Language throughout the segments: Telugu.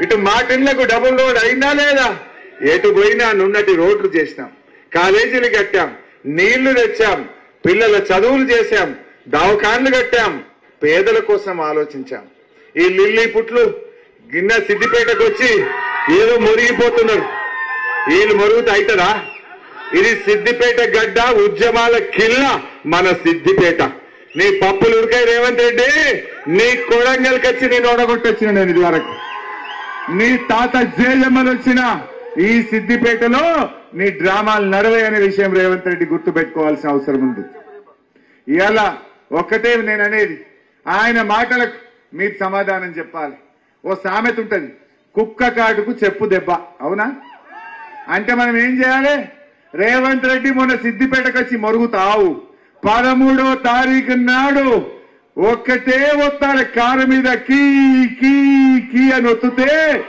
ఇటు మాటిళ్లకు డబుల్ రోడ్ అయిందా లేదా ఎటు పోయినా నున్నటి రోడ్లు చేసినాం కాలేజీలు కట్టాం నీళ్లు తెచ్చాం పిల్లల చదువులు చేశాం దవాఖాన్లు కట్టాం పేదల కోసం ఆలోచించాం ఈ లిల్లీ పుట్లు గిన్నె సిద్దిపేటకు వచ్చి ఏదో మురిగిపోతున్నారు వీళ్ళు మురుగుతా అవుతుందా ఇది సిద్దిపేట గడ్డ ఉద్యమాల కిల్ల మన సిద్దిపేట నీ పప్పులు ఉడికాయి రేవంత్ రెడ్డి నీ కొడంగల్కి వచ్చి నేను ఓడగొట్టొచ్చిన నేను ఇది వరకు నీ తాత జేజమ్మలు వచ్చిన ఈ సిద్దిపేటలో నీ డ్రామాలు నడవే అనే విషయం రేవంత్ రెడ్డి గుర్తు పెట్టుకోవాల్సిన అవసరం ఉంది ఇవాళ ఒక్కటే నేను అనేది ఆయన మాటలకు మీరు సమాధానం చెప్పాలి ఓ సామెత ఉంటది కుక్క కాటుకు చెప్పు దెబ్బ అవునా అంటే మనం ఏం చేయాలి రేవంత్ రెడ్డి మొన్న సిద్దిపేటకు వచ్చి మరుగుతావు పదమూడవ తారీఖు నాడు ఒక్కటే ఒత్తాలి కారు మీద కీ కీ కీ అని ఒత్తుతే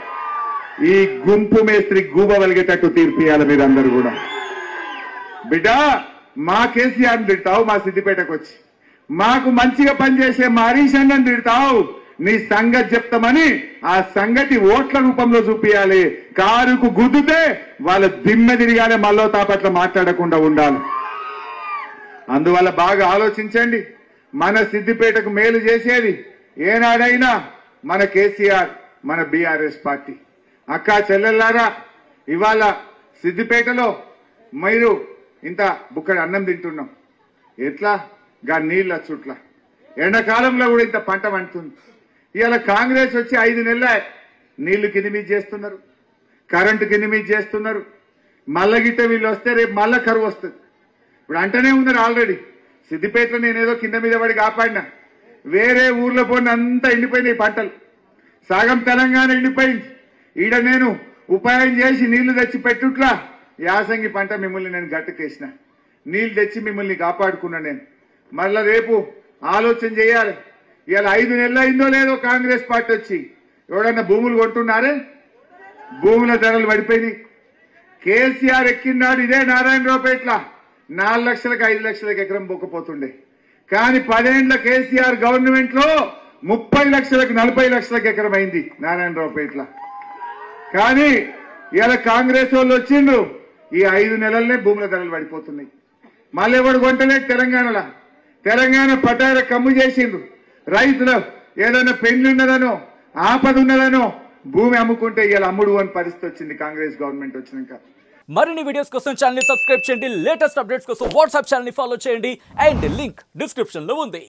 ఈ గుంపు మేస్త్రి గూబ వలిగేటట్టు తీర్పియాలి మీరందరూ కూడా బిడ్డ మా కేసీఆర్ తిడతావు మా సిద్దిపేటకు వచ్చి మాకు మంచిగా పనిచేసే మా హరీష్ అన్నని తిడతావు నీ సంగతి చెప్తామని ఆ సంగతి ఓట్ల రూపంలో చూపియాలి కారుకు గుద్దుతే వాళ్ళ దిమ్మె తిరిగానే మళ్ళీ తాపట్ల మాట్లాడకుండా ఉండాలి అందువల్ల బాగా ఆలోచించండి మన సిద్దిపేటకు మేలు చేసేది ఏనాడైనా మన కేసీఆర్ మన బీఆర్ఎస్ పార్టీ అక్క చెల్లెల్లారా ఇవాళ సిద్దిపేటలో మీరు ఇంత బుక్కడి అన్నం తింటున్నాం ఎట్లా గా నీళ్ళ చుట్ల ఎండాకాలంలో కూడా ఇంత పంట పండుతుంది ఇవాళ కాంగ్రెస్ వచ్చి ఐదు నెలల నీళ్లు కింది మీద చేస్తున్నారు కరెంటు కింది మీద చేస్తున్నారు మళ్ళా గిట్ట వీళ్ళు వస్తే రేపు మళ్ళా కరువు వస్తుంది ఇప్పుడు అంటనే ఉన్నారు ఆల్రెడీ సిద్దిపేటలో నేనేదో కింద మీద పడి కాపాడినా వేరే ఊర్లో పోయిన అంతా ఎండిపోయినాయి పంటలు సగం తెలంగాణ ఎండిపోయింది ఈడ నేను ఉపాయం చేసి నీళ్లు తెచ్చి పెట్టుట్లా యాసంగి పంట మిమ్మల్ని నేను గట్టుకేసిన నీళ్లు తెచ్చి మిమ్మల్ని కాపాడుకున్నా నేను మళ్ళా రేపు ఆలోచన చేయాలి ఇవాళ ఐదు నెలలు అయిందో లేదో కాంగ్రెస్ పార్టీ వచ్చి ఎవడన్నా భూములు కొంటున్నారే భూముల ధరలు పడిపోయినాయి కేసీఆర్ ఎక్కినాడు ఇదే నారాయణరావుపేట్ల నాలుగు లక్షలకు ఐదు లక్షలకు ఎకరం బొక్కపోతుండే కానీ పదేండ్ల కేసీఆర్ గవర్నమెంట్ లో ముప్పై లక్షలకు నలభై లక్షలకు ఎకరం అయింది నారాయణరావుపేట్ల కానీ ఇలా కాంగ్రెస్ వాళ్ళు వచ్చిండ్రు ఈ ఐదు నెలలనే భూముల ధరలు పడిపోతున్నాయి మళ్ళీ ఎవడు కొంటలేదు తెలంగాణలో తెలంగాణ పట్టాల కమ్ము చేసిండ్రు రైతులు ఏదైనా పెళ్లి ఉన్నదనో ఆపద ఉన్నదనో భూమి అమ్ముకుంటే ఇలా అమ్ముడు అని పరిస్థితి వచ్చింది కాంగ్రెస్ గవర్నమెంట్ వచ్చినాక మరిన్ని వీడియోస్ కోసం ఛానల్ ని సబ్స్క్రైబ్ చేయండి లేటెస్ట్ అప్డేట్స్ కోసం వాట్సాప్ ఛానల్ ని ఫాలో చేయండి అండ్ లింక్ డిస్క్రిప్షన్ లో ఉంది